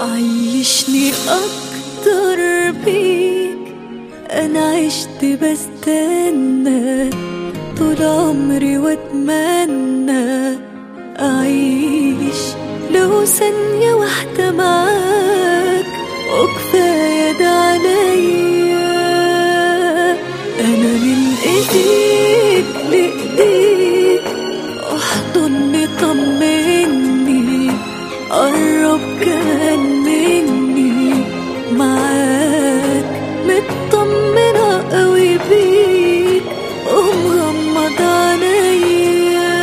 عيشني أكتر بيك أنا عشت بستنى طول عمري وأتمنى أعيش لو ثانية واحدة معاك وكفاية ده عليا أنا من إيديك لإيديك احضني طمني قرب كمان مني معاك مطمنة قوي بيك ومغمض عينيا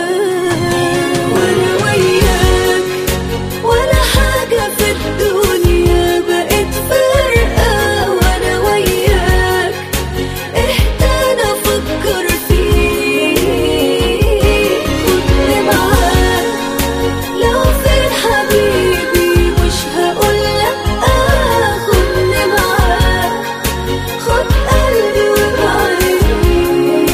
وانا وياك ولا حاجة في الدنيا بقت فارقة وانا وياك اهدى افكر فيك خدني معاك لو فين حبيبي مش هقول لأ خدني معاك خد قلبي وابعدني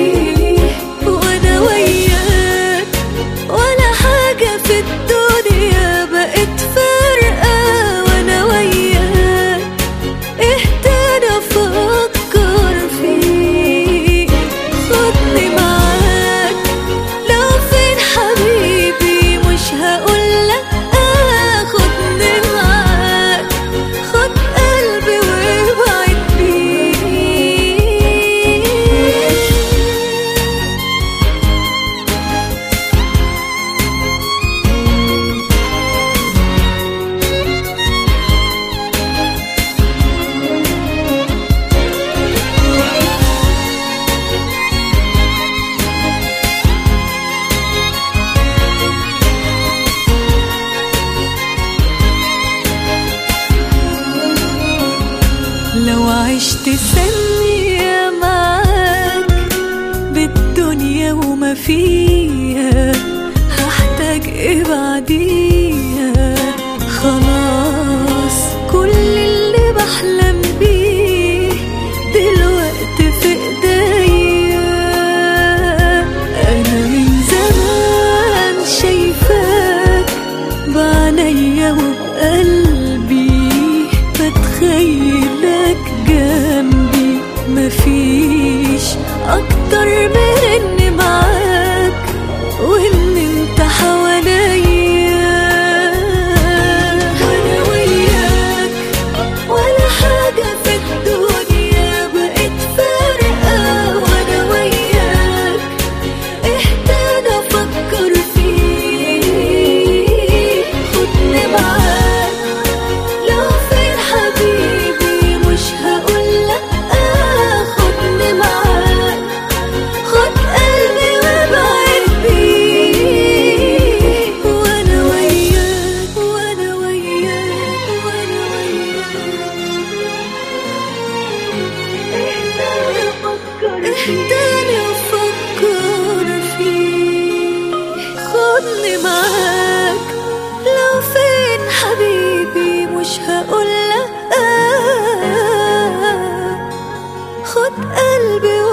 وانا وياك ولا حاجة في الدنيا بقت فارقة وانا وياك اهدى افكر فيك خدني معاك لو فين حبيبي مش هقول لأ خدني معاك خد قلبي وابعد بيه لو عشت ثانية معاك بالدنيا وما فيها هحتاج ايه بعديها خلاص كل اللي بحلم بيه دلوقتي في ايديا انا من زمان شايفاك بعينيا وبقلبي بتخيلك جنبي مفيش اكتر من اني معاك وان انت حواليا وانا وياك ولا حاجة في الدنيا بقت فارقة وانا وياك اهدى افكر فيك خدني معاك لو فين حبيبي مش هقول لأ خدني معاك خد قلبي وابعد بيه وانا وياك وانا وياك وانا وياك اهداني افكر فيك خدني معاك لو فين حبيبي مش هقول لأ خد قلبي